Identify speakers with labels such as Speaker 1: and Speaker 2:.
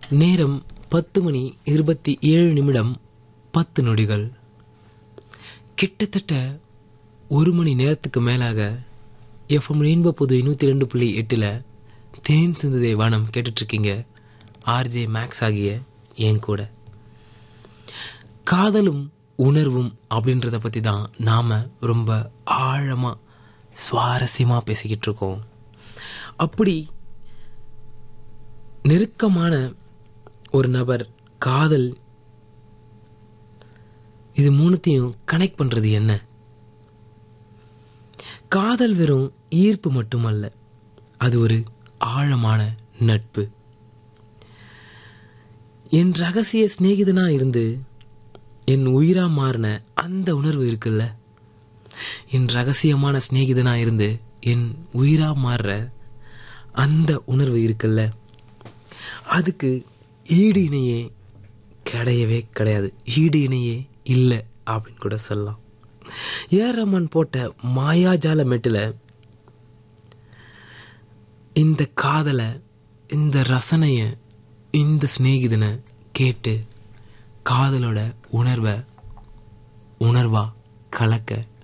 Speaker 1: நேரம் பத்து மணி இருபத்தி ஏழு நிமிடம் பத்து நொடிகள் கிட்டத்தட்ட ஒரு மணி நேரத்துக்கு மேலாக எஃப்எம் ரெயின்போ புது நூற்றி ரெண்டு புள்ளி எட்டில் தேன் சிந்துதே வானம் கேட்டுட்ருக்கீங்க ஆர்ஜே மேக்ஸ் ஆகிய என் கூட காதலும் உணர்வும் அப்படின்றத பற்றி தான் நாம் ரொம்ப ஆழமாக சுவாரஸ்யமாக பேசிக்கிட்டு இருக்கோம் அப்படி நெருக்கமான ஒரு நபர் காதல் இது மூணுத்தையும் கனெக்ட் பண்ணுறது என்ன காதல் வெறும் ஈர்ப்பு மட்டுமல்ல அது ஒரு ஆழமான நட்பு என் ரகசிய சிநேகிதனா இருந்து என் உயிரா மாறின அந்த உணர்வு இருக்குல்ல என் ரகசியமான சிநேகிதனா இருந்து என் உயிரா மாறுற அந்த உணர்வு இருக்குல்ல அதுக்கு ஈடு இணையே கிடையவே கிடையாது ஈடு இணையே இல்லை அப்படின்னு கூட சொல்லலாம் ஏஆர் ரஹ்மான் போட்ட மாயாஜால மெட்டில் இந்த காதலை இந்த ரசனைய இந்த சிநேகிதனை கேட்டு காதலோட உணர்வை உணர்வா கலக்க